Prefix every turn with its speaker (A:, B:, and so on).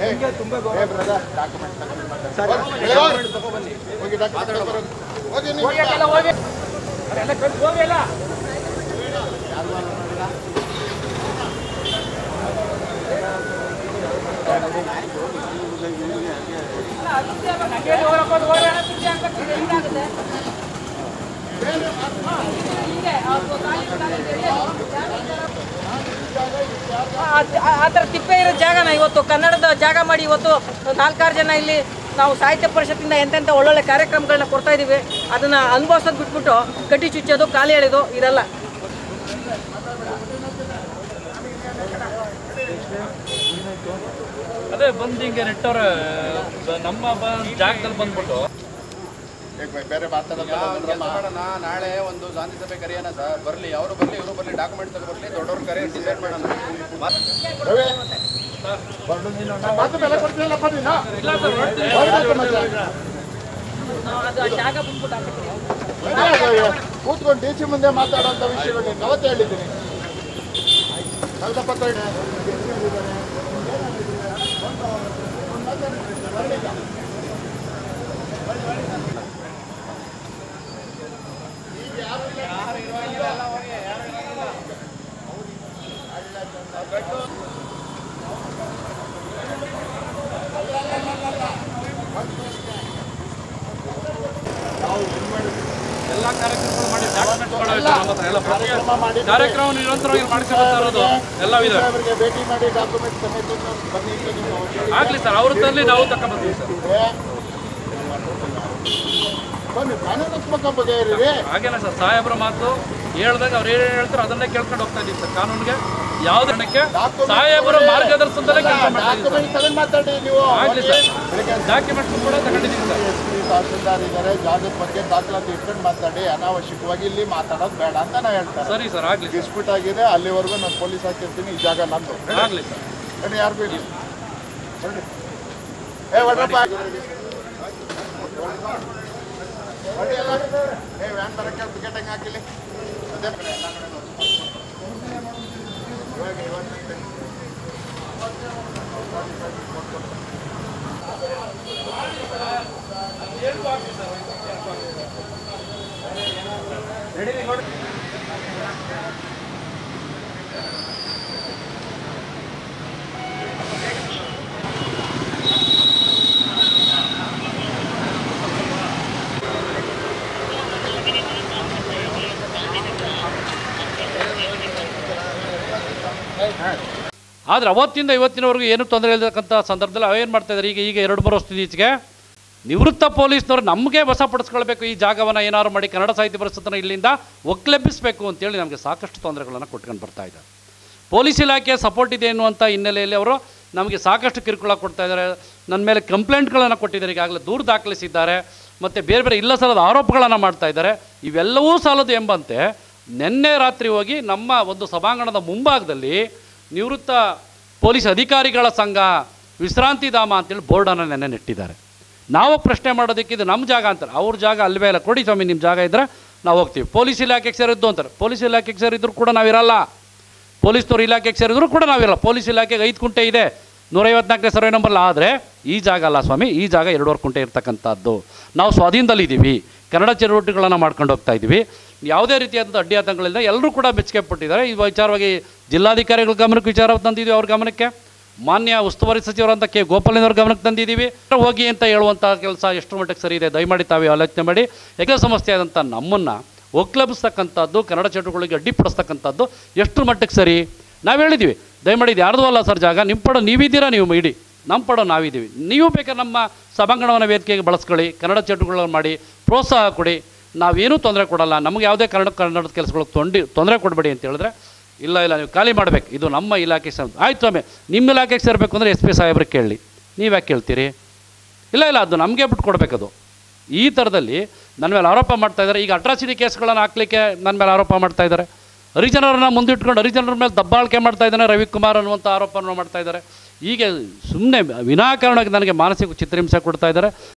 A: ನಿಮ್ಗೆ ತುಂಬಾ ಗೌರವ
B: ಹೋಗಿ ಡಾಕ್ಯುಮೆಂಟ್ ಹೋಗಿ ನೀವು
A: ಹೋಗಿ ಅಲ್ಲೆಲ್ಲ ಹೋಗಿ ಅಲ್ಲೆಲ್ಲ ಕಳ್ಸಿ ಹೋಗಿ ಎಲ್ಲ ಹಂಗೇನು ಹೋಗಪ್ಪ, ಅದು ಹೋಗಿ.
C: ಆ- ಆ ಥರ ತಿಪ್ಪೆ ಇರೋ ಜಾಗನ ಇವತ್ತು ಕನ್ನಡದ ಜಾಗ ಮಾಡಿ ಇವತ್ತು ನಾಲ್ಕಾರು ಜನ ಇಲ್ಲಿ ನಾವು ಸಾಹಿತ್ಯ ಪರಿಷತ್ತಿಂದ ಎಂತೆಂಥ ಒಳ್ಳೊಳ್ಳೆ ಕಾರ್ಯಕ್ರಮಗಳನ್ನ ಕೊಡ್ತಾ ಇದ್ದೀವಿ ಅದನ್ನು ಅನುಭವಿಸೋದು ಬಿಟ್ಬಿಟ್ಟು ಕಟ್ಟಿ ಚುಚ್ಚೋದು ಖಾಲಿ ಎಳೆದು ಇದೆಲ್ಲ
D: ಅದೇ ಬಂದು ಹಿಂಗೆ ನೆಟ್ಟವ್ರೆ ಬ- ನಮ್ಮ ಬ- ಜಾಗದಲ್ಲಿ ಬಂದ್ಬಿಟ್ಟು
B: ಈಗ ಬೇರೆ ಮಾತಾಡೋದು
E: ಮಾಡೋಣ ನಾಳೆ ಒಂದು ಶಾಂತಿ ಸಭೆ ಕರೆಯೋಣ ಸರ್ ಬರಲಿ ಅವರು ಬರಲಿ ಇವರು ಬರಲಿ ಡಾಕ್ಯುಮೆಂಟ್ ತಗೋ ಬರಲಿ ದೊಡ್ಡವ್ರ ಕರೆ ಡಿಸೈಡ್ ಮಾಡೋಣ
B: ರವಿ ಬರ್ಡು ನೀನು ನಾನು ಮಾತು ಬೆಲೆ ಕೊಡ್ತೀಯಲ್ಲಪ್ಪ ನೀನು ಹೊರಡ್ಬೇಕು ಮತ್ತೆ.
C: ನಾವು ಅದು ಆ ಜಾಗ ಬಿಟ್ಬಿಟ್ಟು ಹಾಕಿದ್ದೀವಿ.
B: ಅದೇ ಅದು ಕೂತ್ಕೊಂಡು ಡಿ ಸಿ ಮುಂದೆ ಮಾತಾಡೋಂಥ ವಿಷಯಗಳು ನೀನು ಅವತ್ತೇ ಹೇಳಿದ್ದೀನಿ ಕಳೆದ ಪತ್ರ ಇದೆ.
D: ಎಲ್ಲ ಕಾರ್ಯಕ್ರಮಗಳು ಮಾಡಿ ಡಾಕ್ಯುಮೆಂಟ್ ಮಾಡೋದು ನಮ್ಮ ಹತ್ರ ಎಲ್ಲ ಪ್ರತಿ
B: ಕಾರ್ಯಕ್ರಮ ಮಾಡಿ
D: ಕಾರ್ಯಕ್ರಮ ನಿರಂತರವಾಗಿ ಮಾಡ್ಕೊಳ್ತಾ ಇರೋದು ಎಲ್ಲ ಇದೆ
B: ಅವರಿಗೆ ಭೇಟಿ ಮಾಡಿ ಡಾಕ್ಯುಮೆಂಟ್ ಸಮೇತ ಬನ್ನಿ ಅಂತ ನೀವು ಹೇಳಿ.
D: ಆಗ್ಲಿ ಸರ್ ಅವ್ರ ತಲ್ಲಿ ನಾವು ತಗೊಂಡ್ಬರ್ತೀವಿ ಸರ್
B: ಬನ್ನಿ ಕಾನೂನಾತ್ಮಕ ಬಗೆಹರಿರಿ
D: ಹಾಗೇನ ಸರ್ ಸಾಹೇಬ್ರ ಮಾತು ಹೇಳ್ದಾಗ ಅವ್ರು ಏನು ಹೇಳ್ತಾರೋ ಅದನ್ನೇ ಕೇಳ್ಕೊಂಡು ಹೋಗ್ತಾ ಇದ್ದೀವಿ ಸರ್ ಕಾನೂನಿಗೆ ಯಾವುದೇ ಕಾರಣಕ್ಕೆ ಸಾಹೇಬರ ಮಾರ್ಗದರ್ಶನದಲ್ಲೇ ಕೆಲಸ ಮಾಡ್ತಾ ಇದ್ದೀವಿ
B: ಡಾಕ್ಯುಮೆಂಟ್ ತಗೊಂಡು ಮಾತಾಡಿ ನೀವು
D: ಆಗ್ಲಿ
B: ಹೋಗಿ.
D: ಸರ್.
B: ಬೆಳಿಗ್ಗೆ
D: ಡಾಕ್ಯುಮೆಂಟ್ಸ್ ಕೂಡ ತಗೊಂಡಿದ್ದೀವಿ ಸರ್
B: ಎಸ್ ಪಿ ತಹಸೀಲ್ದಾರ್ ಇದ್ದಾರೆ ಜಾಗದ ಬಗ್ಗೆ ದಾಖಲಾತಿ ಇಟ್ಕೊಂಡು ಮಾತಾಡಿ ಅನಾವಶ್ಯಕವಾಗಿ ಇಲ್ಲಿ ಮಾತಾಡೋದು ಬೇಡ ಅಂತ ನಾ ಹೇಳ್ತಾರೆ
D: ಸರಿ ಸರ್ ಆಗ್ಲಿ ಸರ್
B: ಡಿಸ್ಪ್ಯೂಟ್ ಆಗಿದೆ ಅಲ್ಲಿವರೆಗೂ ನಾನು ಪೊಲೀಸ್ ಹಾಕಿರ್ತೀನಿ ಈ ಜಾಗ ನಂದು
D: ಆಗ್ಲಿ ಸರ್
B: ಬನ್ನಿ ಯಾರಿಗೂ ಇಲ್ಲ ಬನ್ನಿ. ಏ ಒಡ್ರಪ್ಪ ಬನ್ನಿ ಎಲ್ಲ. ಏ ವ್ಯಾನ್ ಬರಕ್ಕೆ ಟಿಕೆಟ್ ಹೆಂಗೆ ಹಾಕಿಲಿ ಅದೇ ಕಡೆ ಎಲ್ಲ ಕಡೆ ನೋಡಿ. ಇವಾಗ ಇವತ್ತು
D: ಆದರೆ ಅವತ್ತಿಂದ ಇವತ್ತಿನವರೆಗೂ ಏನೂ ತೊಂದರೆ ಇಲ್ಲತಕ್ಕಂಥ ಸಂದರ್ಭದಲ್ಲಿ ಅವೇನು ಮಾಡ್ತಾ ಇದ್ದಾರೆ ಈಗ ಈಗ ಎರಡು ಮೂರು ವರ್ಷದ ಈಚೆಗೆ ನಿವೃತ್ತ ಪೊಲೀಸ್ನವರು ನಮಗೆ ವಶಪಡಿಸ್ಕೊಳ್ಬೇಕು ಈ ಜಾಗವನ್ನು ಏನಾದ್ರು ಮಾಡಿ ಕನ್ನಡ ಸಾಹಿತ್ಯ ಪರಿಷತ್ತನ್ನು ಇಲ್ಲಿಂದ ಒಕ್ಲೆಬ್ಬಿಸಬೇಕು ಅಂತೇಳಿ ನಮಗೆ ಸಾಕಷ್ಟು ತೊಂದರೆಗಳನ್ನು ಕೊಟ್ಕೊಂಡು ಬರ್ತಾ ಇದ್ದಾರೆ ಪೊಲೀಸ್ ಇಲಾಖೆ ಸಪೋರ್ಟ್ ಇದೆ ಎನ್ನುವಂಥ ಹಿನ್ನೆಲೆಯಲ್ಲಿ ಅವರು ನಮಗೆ ಸಾಕಷ್ಟು ಕಿರುಕುಳ ಕೊಡ್ತಾ ಇದ್ದಾರೆ ನನ್ನ ಮೇಲೆ ಕಂಪ್ಲೇಂಟ್ಗಳನ್ನು ಕೊಟ್ಟಿದ್ದಾರೆ ಈಗಾಗಲೇ ದೂರು ದಾಖಲಿಸಿದ್ದಾರೆ ಮತ್ತು ಬೇರೆ ಬೇರೆ ಇಲ್ಲ ಸಲ್ಲದ ಆರೋಪಗಳನ್ನು ಮಾಡ್ತಾ ಇದ್ದಾರೆ ಇವೆಲ್ಲವೂ ಸಾಲದು ಎಂಬಂತೆ ನಿನ್ನೆ ರಾತ್ರಿ ಹೋಗಿ ನಮ್ಮ ಒಂದು ಸಭಾಂಗಣದ ಮುಂಭಾಗದಲ್ಲಿ ನಿವೃತ್ತ ಪೊಲೀಸ್ ಅಧಿಕಾರಿಗಳ ಸಂಘ ವಿಶ್ರಾಂತಿ ಧಾಮ ಅಂತೇಳಿ ಬೋರ್ಡನ್ನು ನೆನ್ನೆ ನೆಟ್ಟಿದ್ದಾರೆ ನಾವು ಪ್ರಶ್ನೆ ಮಾಡೋದಕ್ಕೆ ಇದು ನಮ್ಮ ಜಾಗ ಅಂತಾರೆ ಅವ್ರ ಜಾಗ ಅಲ್ವೇ ಇಲ್ಲ ಕೊಡಿ ಸ್ವಾಮಿ ನಿಮ್ಮ ಜಾಗ ಇದ್ದರೆ ನಾವು ಹೋಗ್ತೀವಿ ಪೊಲೀಸ್ ಇಲಾಖೆಗೆ ಸೇರಿದ್ದು ಅಂತಾರೆ ಪೊಲೀಸ್ ಇಲಾಖೆಗೆ ಸೇರಿದ್ರು ಕೂಡ ನಾವಿರಲ್ಲ ಪೊಲೀಸ್ನವ್ರು ಇಲಾಖೆಗೆ ಸೇರಿದ್ರು ಕೂಡ ನಾವಿರಲ್ಲ ಪೊಲೀಸ್ ಇಲಾಖೆಗೆ ಐದು ಕುಂಟೆ ಇದೆ ನೂರೈವತ್ನಾಲ್ಕನೇ ಸರ್ವೆ ನಂಬರ್ಲ ಆದರೆ ಈ ಜಾಗ ಅಲ್ಲ ಸ್ವಾಮಿ ಈ ಜಾಗ ಎರಡೂವರೆ ಕುಂಟೆ ಇರ್ತಕ್ಕಂಥದ್ದು ನಾವು ಸ್ವಾಧೀನದಲ್ಲಿದ್ದೀವಿ ಕನ್ನಡ ಚಟುವಟಿಕೆಗಳನ್ನು ಮಾಡ್ಕೊಂಡು ಹೋಗ್ತಾ ಇದ್ದೀವಿ ಯಾವುದೇ ರೀತಿಯಾದಂಥ ಅಡ್ಡಿ ಆತಂಕಗಳಿಂದ ಎಲ್ಲರೂ ಕೂಡ ಮೆಚ್ಚುಗೆ ಪಟ್ಟಿದ್ದಾರೆ ಈ ವಿಚಾರವಾಗಿ ಜಿಲ್ಲಾಧಿಕಾರಿಗಳ ಗಮನಕ್ಕೆ ವಿಚಾರ ತಂದಿದ್ದೀವಿ ಅವ್ರ ಗಮನಕ್ಕೆ ಮಾನ್ಯ ಉಸ್ತುವಾರಿ ಸಚಿವರಂತ ಕೆ ಗೋಪಾಲನವ್ರ ಗಮನಕ್ಕೆ ತಂದಿದ್ದೀವಿ ಹೋಗಿ ಅಂತ ಹೇಳುವಂಥ ಕೆಲಸ ಎಷ್ಟು ಮಟ್ಟಿಗೆ ಸರಿ ಇದೆ ದಯಮಾಡಿ ತಾವೇ ಆಲೋಚನೆ ಮಾಡಿ ಏಕ ಸಮಸ್ಯೆ ಆದಂಥ ನಮ್ಮನ್ನು ಒಕ್ಲಬಿಸ್ತಕ್ಕಂಥದ್ದು ಕನ್ನಡ ಚಟುವಟಿಕೆಗಳಿಗೆ ಅಡ್ಡಿಪಡಿಸ್ತಕ್ಕಂಥದ್ದು ಎಷ್ಟು ಮಟ್ಟಕ್ಕೆ ಸರಿ ನಾವು ಹೇಳಿದ್ದೀವಿ ದಯಮಾಡಿ ಇದು ಯಾರ್ದು ಅಲ್ಲ ಸರ್ ಜಾಗ ನಿಮ್ಮ ಪಡ ನೀವಿದ್ದೀರಾ ನೀವು ಇಡಿ ನಮ್ಮ ಪಡ ನಾವಿದ್ದೀವಿ ನೀವು ಬೇಕಾದ್ರೆ ನಮ್ಮ ಸಭಾಂಗಣವನ್ನ ವೇದಿಕೆಗೆ ಬಳಸ್ಕೊಳ್ಳಿ ಕನ್ನಡ ಚಟುವಟಿಕೆಗಳನ್ನು ಮಾಡಿ ಪ್ರೋತ್ಸಾಹ ಕೊಡಿ ನಾವೇನೂ ತೊಂದರೆ ಕೊಡಲ್ಲ ನಮಗೆ ಯಾವುದೇ ಕನ್ನಡ ಕನ್ನಡದ ಕೆಲಸಗಳಿಗೆ ತೊಂಡಿ ತೊಂದರೆ ಕೊಡಬೇಡಿ ಅಂತ ಹೇಳಿದ್ರೆ ಇಲ್ಲ ಇಲ್ಲ ನೀವು ಖಾಲಿ ಮಾಡಬೇಕು ಇದು ನಮ್ಮ ಇಲಾಖೆ ಸೇರ್ ಆಯ್ತು ಸ್ವಾಮಿ ನಿಮ್ಮ ಇಲಾಖೆಗೆ ಸೇರಬೇಕು ಅಂದರೆ ಎಸ್ ಪಿ ಸಾಹೇಬ್ರಿಗೆ ಕೇಳಿ ನೀವು ಯಾಕೆ ಕೇಳ್ತೀರಿ ಇಲ್ಲ ಇಲ್ಲ ಅದು ನಮಗೆ ಬಿಟ್ಟು ಕೊಡಬೇಕದು ಈ ಥರದಲ್ಲಿ ನನ್ನ ಮೇಲೆ ಆರೋಪ ಮಾಡ್ತಾ ಇದ್ದಾರೆ ಈಗ ಅಟ್ರಾಸಿಟಿ ಕೇಸ್ಗಳನ್ನು ಹಾಕ್ಲಿಕ್ಕೆ ನನ್ನ ಮೇಲೆ ಆರೋಪ ಮಾಡ್ತಾ ಇದ್ದಾರೆ ಹರಿಜನರನ್ನ ಮುಂದಿಟ್ಕೊಂಡು ಹರಿಜನರ ಮೇಲೆ ದಬ್ಬಾಳಿಕೆ ಮಾಡ್ತಾ ಇದ್ದಾನೆ ರವಿಕುಮಾರ್ ಅನ್ನುವಂಥ ಆರೋಪವನ್ನು ಮಾಡ್ತಾ ಇದ್ದಾರೆ ಹೀಗೆ ಸುಮ್ಮನೆ ವಿನಾಕಾರಣವಾಗಿ ನನಗೆ ಮಾನಸಿಕ ಚಿತ್ರಹಿಂಸೆ ಕೊಡ್ತಾ ಇದ್ದಾರೆ